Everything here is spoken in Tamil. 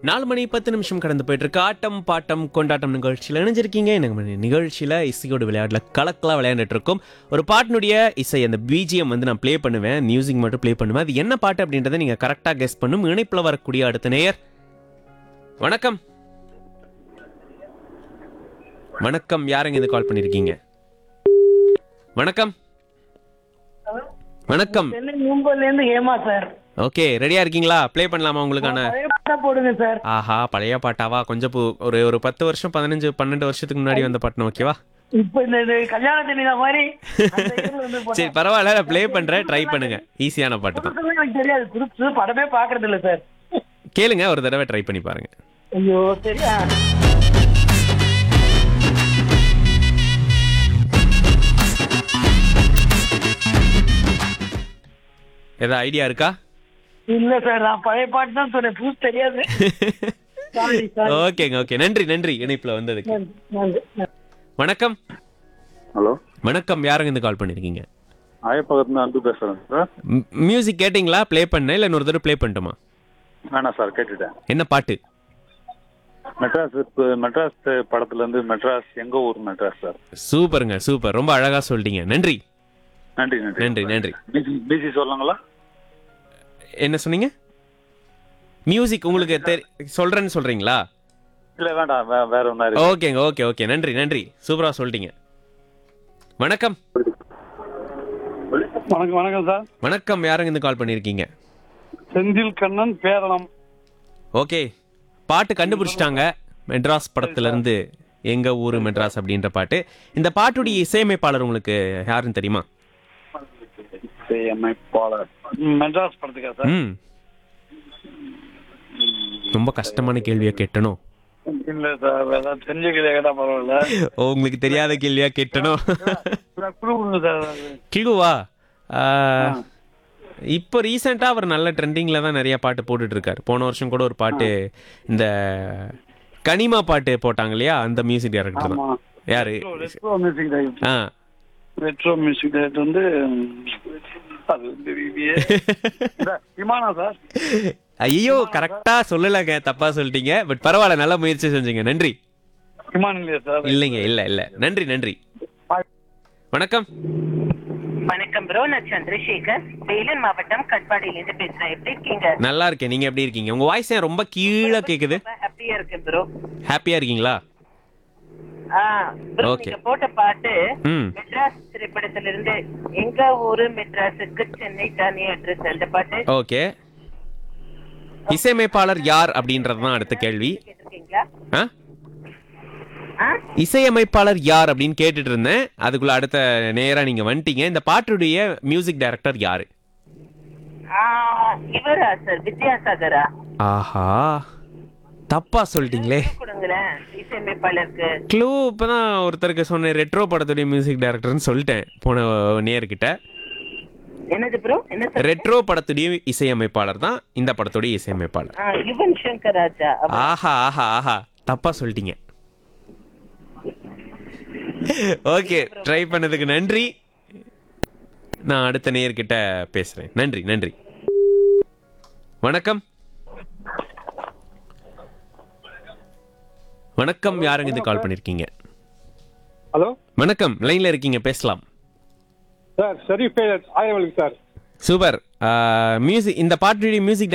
நாலு மணி பத்து நிமிஷம் கடந்து போயிட்டு இருக்கு ஆட்டம் பாட்டம் கொண்டாட்டம் நிகழ்ச்சியில் இணைஞ்சிருக்கீங்க எனக்கு நிகழ்ச்சியில் இசையோட விளையாடல கலக்கலாக விளையாண்டுட்டு இருக்கோம் ஒரு பாட்டினுடைய இசை அந்த பிஜிஎம் வந்து நான் ப்ளே பண்ணுவேன் மியூசிக் மட்டும் ப்ளே பண்ணுவேன் அது என்ன பாட்டு அப்படின்றத நீங்கள் கரெக்டாக கெஸ் பண்ணும் இணைப்பில் வரக்கூடிய அடுத்த நேயர் வணக்கம் வணக்கம் யாருங்க இது கால் பண்ணியிருக்கீங்க வணக்கம் வணக்கம் சென்னை மும்பைல இருந்து ஏமா சார் ஓகே ரெடியா இருக்கீங்களா ப்ளே பண்ணலாமா உங்களுக்கான பழைய பாட்டா போடுங்க சார் ஆஹா பழைய பாட்டாவா கொஞ்சம் பு- ஒரு ஒரு பத்து வருஷம் பதினஞ்சு பன்னெண்டு வருஷத்துக்கு முன்னாடி வந்த பாட்டு ஓகேவா இப்ப இந்த இது கல்யாண தண்ணி மாதிரி அந்த இதுல வந்து போட்டா- சரி பரவாயில்ல நான் ப்ளே பண்றேன் ட்ரை பண்ணுங்க ஈஸியான பாட்டு தான் புதுசுலாம் எனக்கு தெரியாது புதுசு படமே பாக்குறது இல்ல சார் கேளுங்க ஒரு தடவை ட்ரை பண்ணி பாருங்க ஐயோ சரி ஆ. ஏதாவது ஐடியா இருக்கா இல்ல சார் நான் பழைய பாட்டு தான் சொன்னேன் புதுசு தெரியாது சாரி சார் ஓகேங்க ஓகே நன்றி நன்றி இணைப்புல வந்ததுக்கு நன்றி நன்றி நன்றி. வணக்கம் ஹலோ வணக்கம் யாருங்க இருந்து கால் பண்ணிருக்கீங்க ஆயப்பகத்துல அன்பு பேசுறேன் சார் மியூசிக் கேட்டிங்களா ப்ளே பண்ண இல்லை இன்னொரு தடவை ப்ளே பண்ணட்டுமா வேணாம் சார் கேட்டுட்டேன் என்ன பாட்டு மெட்ராஸ் இப்ப மெட்ராஸ் படத்துல இருந்து மெட்ராஸ் எங்க ஊர் மெட்ராஸ் சார் சூப்பருங்க சூப்பர் ரொம்ப அழகா சொல்லிட்டீங்க நன்றி நன்றி நன்றி நன்றி நன்றி பிசி பிசி சொல்லுங்களா என்ன சொன்னீங்க மியூசிக் உங்களுக்கு தெரி- சொல்றேன்னு சொல்றீங்களா இல்ல வேண்டாம் வே- வேற ஒன்னா இருக்கு ஓகேங்க ஓகே ஓகே நன்றி நன்றி சூப்பரா சொல்லிட்டீங்க வணக்கம் வணக்கம் வணக்கம் சார் வணக்கம் யாருங்க இருந்து கால் பண்ணியிருக்கீங்க செந்தில் கண்ணன் பேரளம் ஓகே பாட்டு கண்டுபிடிச்சிட்டாங்க மெட்ராஸ் படத்துல இருந்து எங்க ஊரு மெட்ராஸ் அப்படின்ற பாட்டு இந்த பாட்டுடைய இசையமைப்பாளர் உங்களுக்கு யாருன்னு தெரியுமா அமைப்பாளர் ம், மெட்ராஸ் படத்துக்கா சார் ம் ரொம்ப கஷ்டமான கேள்வியா கேட்டனோ இல்ல சார் ஏதாவது தெரிஞ்ச கேள்வி கேட்டா பரவாயில்ல ஓ, உங்களுக்கு தெரியாத கேள்வியா கேட்டனோ சார், குழு கொடுங்க சார் கிழுவா இப்போ ரீசெண்டா அவர் நல்ல ட்ரெண்டிங்ல தான் நிறைய பாட்டு போட்டுட்டு இருக்காரு போன வருஷம் கூட ஒரு பாட்டு இந்த கனிமா பாட்டு போட்டாங்க இல்லையா அந்த மியூசிக் டைரக்டர் தான் ஆமா யாரு ரெட்ரோ மியூசிக் டைரக்டர் ஆ ரெட்ரோ மியூசிக் டைரக்டர் வந்து ம், அது தெரியலையே இந்த விமானா சார் ஐயோ கரெக்டா சொல்லலங்க தப்பா சொல்லிட்டீங்க பட் பரவாயில்ல நல்ல முயற்சி செஞ்சீங்க நன்றி விமானம் இல்லையா சார் இல்லைங்க இல்ல இல்ல நன்றி நன்றி வணக்கம் வணக்கம் ப்ரோ நான் சந்திரசேகர் வேலூர் மாவட்டம் கட்பாடியிலேருந்து பேசுறேன் எப்படி இருக்கீங்க நல்லா இருக்கேன் நீங்க எப்படி இருக்கீங்க உங்க வாய்ஸ் ஏன் ரொம்ப கீழே கேக்குது ரொம்ப ஹாப்பியா இருக்கேன் ப்ரோ ஹாப்பியா இருக்கீங்களா ஆ ப்ரோ Okay. நீங்க போட்ட பாட்டு ம் மெட்ராஸ் திரைப்படத்துல இருந்து எங்க ஊரு மெட்ராஸுக்கு சென்னை தானே அட்ரஸ் அந்த பாட்டு ஓகே இசையமைப்பாளர் யார் அப்படின்றது தான் அடுத்த கேள்வி கேட்டிருக்கீங்களா ஆ ஆ? இசையமைப்பாளர் யார் அப்படின்னு கேட்டுட்டு இருந்தேன் அதுக்குள்ள அடுத்த நேரா நீங்க வந்துட்டீங்க இந்த பாட்டுடைய மியூசிக் டைரக்டர் யாரு ஆ, இவரா சார் வித்யாசாகரா ஆஹா தப்பா சொல்லிட்டீங்களே கொடுங்களேன் இசையமைப்பாளருக்கு க்ளூ இப்பதான் ஒருத்தருக்கு சொன்னேன் ரெட்ரோ படத்துடைய மியூசிக் டைரக்டர்னு சொல்லிட்டேன் போன நேர்கிட்ட என்னது ப்ரோ என்ன சார் ரெட்ரோ படத்துடைய இசையமைப்பாளர் தான் இந்த படத்துடைய இசையமைப்பாளர் ஆ, யுவன் சங்கர் ராஜா அவர். ஆஹா ஆஹா ஆஹா தப்பா சொல்லிட்டீங்க ஓகே ட்ரை பண்ணதுக்கு நன்றி நான் அடுத்த நேயர்கிட்ட பேசுறேன் நன்றி நன்றி வணக்கம் வணக்கம் யாருங்க இது கால் பண்ணிருக்கீங்க ஹலோ வணக்கம் லைன்ல இருக்கீங்க பேசலாம் சார் ஷரீஃப் ஆயிரம் சார் சூப்பர் மியூசிக் இந்த பாட்டுடைய மியூசிக்